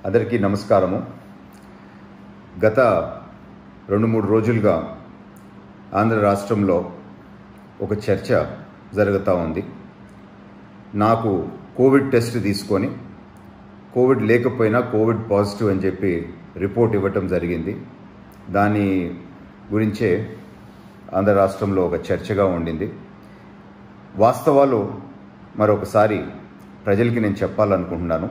అందరికీ నమస్కారము గత రెండు మూడు రోజులుగా ఆంధ్ర రాష్ట్రంలో ఒక చర్చ జరుగుతూ ఉంది నాకు కోవిడ్ టెస్ట్ తీసుకొని కోవిడ్ లేకపోయినా కోవిడ్ పాజిటివ్ అని చెప్పి రిపోర్ట్ ఇవ్వటం జరిగింది దాని గురించే ఆంధ్ర రాష్ట్రంలో ఒక చర్చగా ఉండింది వాస్తవాలు మరొకసారి ప్రజలకి నేను చెప్పాలనుకుంటున్నాను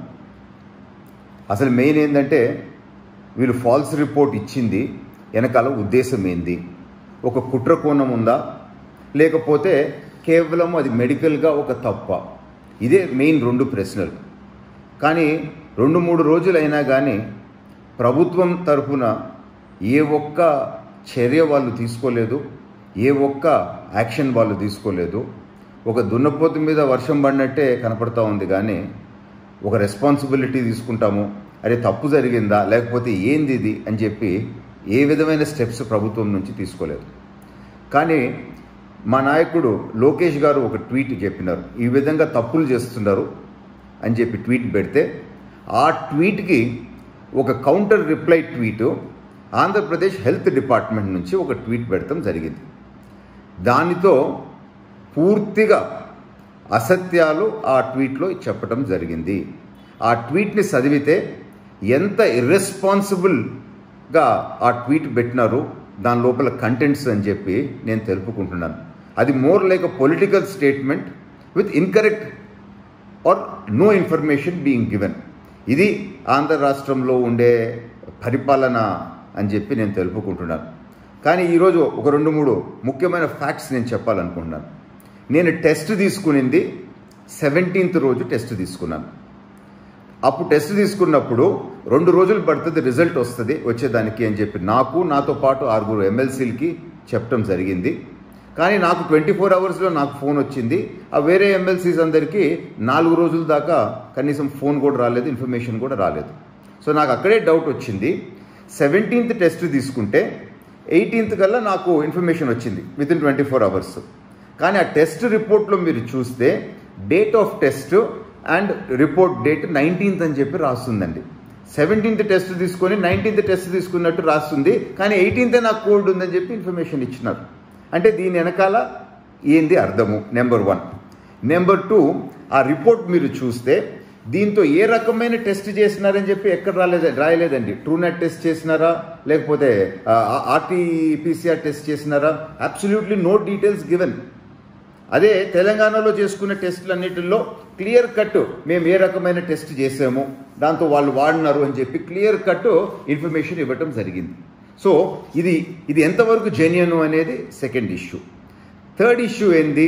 అసలు మెయిన్ ఏంటంటే వీళ్ళు ఫాల్స్ రిపోర్ట్ ఇచ్చింది వెనకాల ఉద్దేశం ఏంది ఒక కుట్ర కోణం ఉందా లేకపోతే కేవలం అది మెడికల్గా ఒక తప్ప ఇదే మెయిన్ రెండు ప్రశ్నలు కానీ రెండు మూడు రోజులైనా కానీ ప్రభుత్వం తరఫున ఏ ఒక్క చర్య వాళ్ళు తీసుకోలేదు ఏ ఒక్క యాక్షన్ వాళ్ళు తీసుకోలేదు ఒక దున్నపోతు మీద వర్షం పడినట్టే కనపడతా ఉంది కానీ ఒక రెస్పాన్సిబిలిటీ తీసుకుంటాము అరే తప్పు జరిగిందా లేకపోతే ఏంది ఇది అని చెప్పి ఏ విధమైన స్టెప్స్ ప్రభుత్వం నుంచి తీసుకోలేదు కానీ మా నాయకుడు లోకేష్ గారు ఒక ట్వీట్ చెప్పినారు ఈ విధంగా తప్పులు చేస్తున్నారు అని చెప్పి ట్వీట్ పెడితే ఆ ట్వీట్కి ఒక counter reply tweet Andhra Pradesh health department నుంచి ఒక ట్వీట్ పెడతాం జరిగింది దానితో పూర్తిగా అసత్యాలు ఆ ట్వీట్లో చెప్పడం జరిగింది ఆ ట్వీట్ని చదివితే ఎంత ఇర్రెస్పాన్సిబుల్గా ఆ ట్వీట్ పెట్టినారు దాని లోపల కంటెంట్స్ అని చెప్పి నేను తెలుపుకుంటున్నాను అది more like a political statement with incorrect or no information being given ఇది ఆంధ్ర రాష్ట్రంలో ఉండే పరిపాలన అని చెప్పి నేను తెలుపుకుంటున్నాను కానీ ఈరోజు ఒక రెండు మూడు ముఖ్యమైన ఫ్యాక్ట్స్ నేను చెప్పాలనుకుంటున్నాను నేను టెస్ట్ తీసుకునింది సెవెంటీన్త్ రోజు టెస్ట్ తీసుకున్నాను అప్పుడు టెస్ట్ తీసుకున్నప్పుడు రెండు రోజులు పడుతుంది రిజల్ట్ వస్తుంది వచ్చేదానికి అని చెప్పి నాకు నాతో పాటు ఆరుగురు ఎమ్మెల్సీలకి చెప్పడం జరిగింది కానీ నాకు ట్వంటీ ఫోర్ అవర్స్లో నాకు ఫోన్ వచ్చింది ఆ వేరే ఎమ్మెల్సీస్ అందరికీ నాలుగు రోజుల దాకా కనీసం ఫోన్ కూడా రాలేదు ఇన్ఫర్మేషన్ కూడా రాలేదు సో నాకు అక్కడే డౌట్ వచ్చింది సెవెంటీన్త్ టెస్ట్ తీసుకుంటే ఎయిటీన్త్ కల్లా నాకు ఇన్ఫర్మేషన్ వచ్చింది within twenty four hours కానీ ఆ టెస్ట్ రిపోర్ట్లో మీరు చూస్తే date of test and report date nineteenth అని చెప్పి రాస్తుందండి సెవెంటీన్త్ టెస్ట్ తీసుకొని నైన్టీన్త్ టెస్ట్ తీసుకున్నట్టు రాస్తుంది కానీ ఎయిటీన్త్ నాకు కోల్డ్ ఉందని చెప్పి ఇన్ఫర్మేషన్ ఇచ్చినారు అంటే దీని వెనకాల ఏంది అర్థము నెంబర్ వన్ నెంబర్ టూ ఆ రిపోర్ట్ మీరు చూస్తే దీంతో ఏ రకమైన టెస్ట్ చేసినారని చెప్పి ఎక్కడ రాలేదు రాయలేదండి ట్రూనెట్ టెస్ట్ చేసినారా లేకపోతే ఆర్టీపీసీఆర్ టెస్ట్ చేసినారా అబ్సల్యూట్లీ నో డీటెయిల్స్ గివెన్ అదే తెలంగాణలో చేసుకున్న టెస్టులన్నిటిలో క్లియర్ కట్ మేము ఏ రకమైన టెస్ట్ చేసాము దాంతో వాళ్ళు వాడినారు అని చెప్పి క్లియర్ కట్ ఇన్ఫర్మేషన్ ఇవ్వటం జరిగింది సో ఇది ఇది ఎంతవరకు జెన్యున్ అనేది సెకండ్ ఇష్యూ థర్డ్ ఇష్యూ ఏంది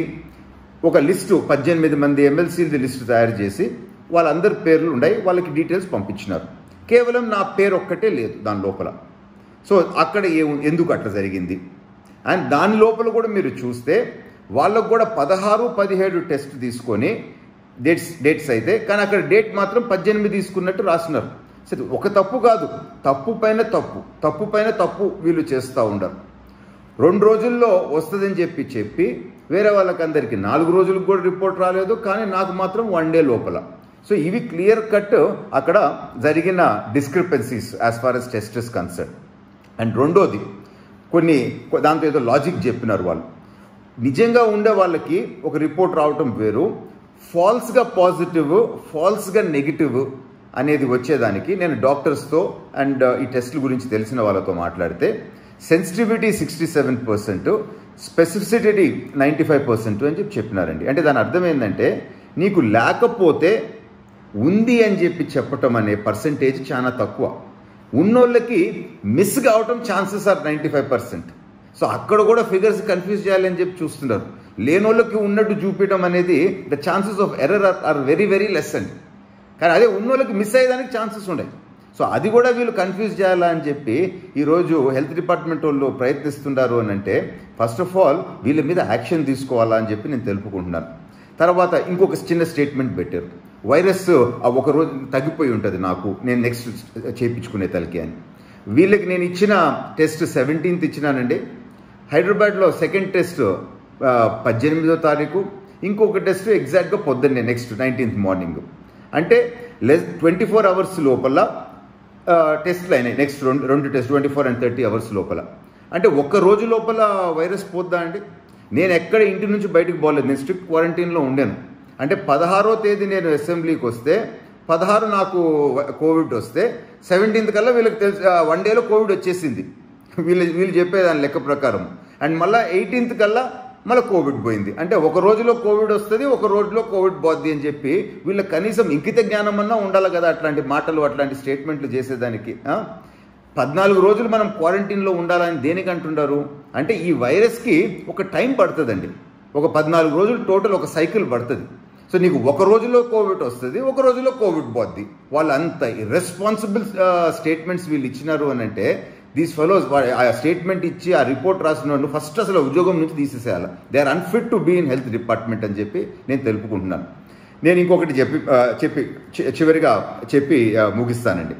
ఒక లిస్టు పద్దెనిమిది మంది ఎమ్మెల్సీలది లిస్టు తయారు చేసి వాళ్ళందరి పేర్లు ఉన్నాయి వాళ్ళకి డీటెయిల్స్ పంపించినారు కేవలం నా పేరు ఒక్కటే లేదు దాని లోపల సో అక్కడ ఏ ఎందుకు అట్లా జరిగింది అండ్ దాని లోపల కూడా మీరు చూస్తే వాళ్ళకు కూడా పదహారు పదిహేడు టెస్ట్ తీసుకొని డేట్స్ డేట్స్ అయితే కానీ అక్కడ డేట్ మాత్రం పద్దెనిమిది తీసుకున్నట్టు రాసినారు సరే ఒక తప్పు కాదు తప్పు పైన తప్పు తప్పు పైన తప్పు వీళ్ళు చేస్తూ ఉండరు రెండు రోజుల్లో వస్తుందని చెప్పి చెప్పి వేరే వాళ్ళకందరికీ నాలుగు రోజులకు కూడా రిపోర్ట్ రాలేదు కానీ నాకు మాత్రం వన్ డే లోపల సో ఇవి క్లియర్ కట్ అక్కడ జరిగిన discrepancies as far as test is concern and రెండోది కొన్ని దాంతో ఏదో లాజిక్ చెప్పినారు వాళ్ళు నిజంగా ఉండే వాళ్ళకి ఒక రిపోర్ట్ రావటం వేరు ఫాల్స్గా పాజిటివ్ ఫాల్స్గా నెగిటివ్ అనేది వచ్చేదానికి నేను డాక్టర్స్తో అండ్ ఈ టెస్ట్ల గురించి తెలిసిన వాళ్ళతో మాట్లాడితే sensitivity sixty seven percent specificity ninety five percent అని చెప్పి చెప్పినారండి అంటే దాని అర్థం ఏంటంటే నీకు లేకపోతే ఉంది అని చెప్పి చెప్పటం అనే పర్సంటేజ్ చాలా తక్కువ ఉన్నోళ్ళకి మిస్ కావటం chances are ninety five percent so అక్కడ కూడా ఫిగర్స్ కన్ఫ్యూజ్ చేయాలని చెప్పి చూస్తున్నారు లేనోళ్ళకి ఉన్నట్టు చూపించడం అనేది the chances of error are very very less అండి కానీ అదే ఉన్నోళ్ళకి మిస్ అయ్యేదానికి ఛాన్సెస్ ఉన్నాయి సో అది కూడా వీళ్ళు కన్ఫ్యూజ్ చేయాలా అని చెప్పి ఈరోజు హెల్త్ డిపార్ట్మెంట్ వాళ్ళు ప్రయత్నిస్తున్నారు అని అంటే ఫస్ట్ ఆఫ్ ఆల్ వీళ్ళ మీద యాక్షన్ తీసుకోవాలా అని చెప్పి నేను తెలుపుకుంటున్నాను తర్వాత ఇంకొక చిన్న స్టేట్మెంట్ పెట్టారు వైరస్ ఒక రోజు తగ్గిపోయి ఉంటుంది నాకు నేను నెక్స్ట్ చేయించుకునే తలకి అని వీళ్ళకి నేను ఇచ్చిన టెస్ట్ సెవెంటీన్త్ ఇచ్చినానండి హైదరాబాద్లో సెకండ్ టెస్ట్ పద్దెనిమిదో తారీఖు ఇంకొక టెస్ట్ ఎగ్జాక్ట్గా పొద్దున్నే నెక్స్ట్ నైన్టీన్త్ మార్నింగ్ అంటే లెస్ ట్వంటీ ఫోర్ అవర్స్ లోపల టెస్ట్లు అయినాయి నెక్స్ట్ రెండు రెండు test twenty four and thirty hours లోపల అంటే ఒక్క రోజు లోపల వైరస్ పోద్దా అండి నేను ఎక్కడ ఇంటి నుంచి బయటకు పోలేదు నేను స్ట్రిక్ట్ క్వారంటైన్లో ఉండాను అంటే పదహారో తేదీ నేను అసెంబ్లీకి వస్తే పదహారు నాకు వ- కోవిడ్ వస్తే సెవెంటీన్త్ కల్లా వీళ్ళకి తెలిసి వన్ డేలో కోవిడ్ వచ్చేసింది వీళ్ళు వీళ్ళు చెప్పేదాని లెక్క ప్రకారం అండ్ మళ్ళీ ఎయిటీన్త్ కల్లా మళ్ళీ కోవిడ్ పోయింది అంటే ఒక రోజులో కోవిడ్ వస్తుంది ఒక రోజులో కోవిడ్ పోద్ది అని చెప్పి వీళ్ళకి కనీసం ఇంకిత జ్ఞానం అన్నా ఉండాలి కదా అట్లాంటి మాటలు అట్లాంటి స్టేట్మెంట్లు చేసేదానికి ఆ? పద్నాలుగు రోజులు మనం క్వారంటైన్లో ఉండాలని దేనికి అంటుంటారు అంటే ఈ వైరస్కి ఒక టైం పడుతుందండి ఒక పద్నాలుగు రోజులు టోటల్ ఒక సైకిల్ పడుతుంది సో నీకు ఒక రోజులో కోవిడ్ వస్తుంది ఒక రోజులో కోవిడ్ పోద్ది వాళ్ళు అంత ఇర్రెస్పాన్సిబుల్ స్టేట్మెంట్స్ వీళ్ళు ఇచ్చినారు అని అంటే దీస్ ఫెలోస్ ఆ స్టేట్మెంట్ ఇచ్చి ఆ రిపోర్ట్ రాసిన వాళ్ళు ఫస్ట్ అసలు ఉద్యోగం నుంచి తీసేసేయాలి they are unfit to be in health department అని చెప్పి నేను తెలుపుకుంటున్నాను నేను ఇంకొకటి చెప్పి ఆ, చెప్పి చి- చివరిగా చెప్పి ఆ, ముగిస్తానండి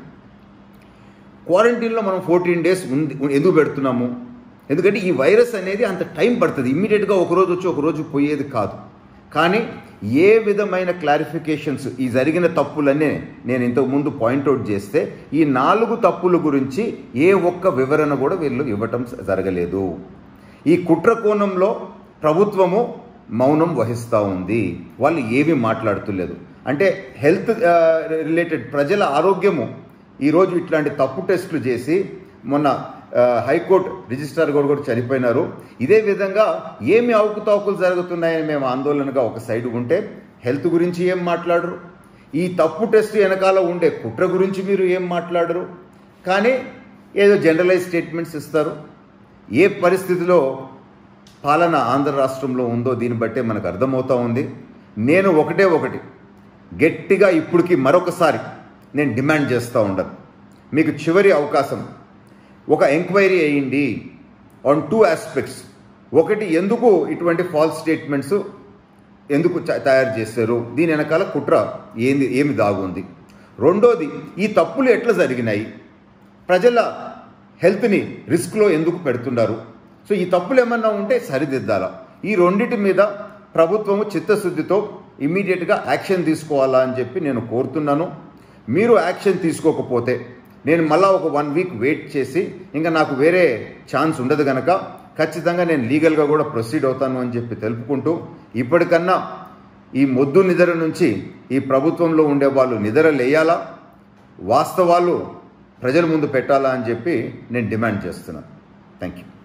క్వారంటైన్లో మనం ఫోర్టీన్ డేస్ ఉంది ఎందుకు పెడుతున్నాము ఎందుకంటే ఈ వైరస్ అనేది అంత టైం పడుతుంది ఇమ్మీడియట్గా ఒక రోజు వచ్చి ఒక రోజు పోయేది కాదు కానీ ఏ విధమైన క్లారిఫికేషన్స్ ఈ జరిగిన తప్పులన్నీ నేను ఇంతకు ముందు పాయింట్అవుట్ చేస్తే ఈ నాలుగు తప్పుల గురించి ఏ ఒక్క వివరణ కూడా వీళ్ళు ఇవ్వటం జరగలేదు ఈ కుట్ర కోణంలో ప్రభుత్వము మౌనం వహిస్తూ ఉంది వాళ్ళు ఏమీ మాట్లాడుతులేదు అంటే హెల్త్ రిలేటెడ్ ప్రజల ఆరోగ్యము ఈరోజు ఇట్లాంటి తప్పు టెస్టులు చేసి మొన్న ఆ, హైకోర్టు రిజిస్ట్రార్ గారు కూడా చనిపోయినారు ఇదే విధంగా ఏమి అవకతవకలు జరుగుతున్నాయని మేము ఆందోళనగా ఒక సైడ్ ఉంటే హెల్త్ గురించి ఏం మాట్లాడరు ఈ తప్పు టెస్ట్ వెనకాల ఉండే కుట్ర గురించి మీరు ఏం మాట్లాడరు కానీ ఏదో జనరలైజ్ స్టేట్మెంట్స్ ఇస్తారు ఏ పరిస్థితిలో పాలన ఆంధ్ర రాష్ట్రంలో ఉందో దీన్ని బట్టే మనకు అర్థమవుతా ఉంది నేను ఒకటే ఒకటి గట్టిగా ఇప్పటికి మరొకసారి నేను డిమాండ్ చేస్తూ ఉండను మీకు చివరి అవకాశం ఒక ఎంక్వైరీ అయ్యింది ఆన్ టూ ఆస్పెక్ట్స్ ఒకటి ఎందుకు ఇటువంటి ఫాల్స్ స్టేట్మెంట్స్ ఎందుకు చ- తయారు చేశారు దీని వెనకాల కుట్ర ఏంది ఏమి దాగుంది రెండోది ఈ తప్పులు ఎట్లా జరిగినాయి ప్రజల హెల్త్ని రిస్క్లో ఎందుకు పెడుతున్నారు సో ఈ తప్పులు ఏమన్నా ఉంటే సరిదిద్దాలా ఈ రెండిటి మీద ప్రభుత్వము చిత్తశుద్ధితో ఇమీడియట్గా యాక్షన్ తీసుకోవాలా అని చెప్పి నేను కోరుతున్నాను మీరు యాక్షన్ తీసుకోకపోతే నేను మళ్ళా ఒక వన్ వీక్ వెయిట్ చేసి ఇంకా నాకు వేరే ఛాన్స్ ఉండదు కనుక ఖచ్చితంగా నేను లీగల్గా కూడా ప్రొసీడ్ అవుతాను అని చెప్పి తెలుపుకుంటూ ఇప్పటికన్నా ఈ మొద్దు నిద్ర నుంచి ఈ ప్రభుత్వంలో ఉండే వాళ్ళు నిద్ర లేయాలా వాస్తవాలు ప్రజల ముందు పెట్టాలా అని చెప్పి నేను డిమాండ్ చేస్తున్నాను థ్యాంక్ యూ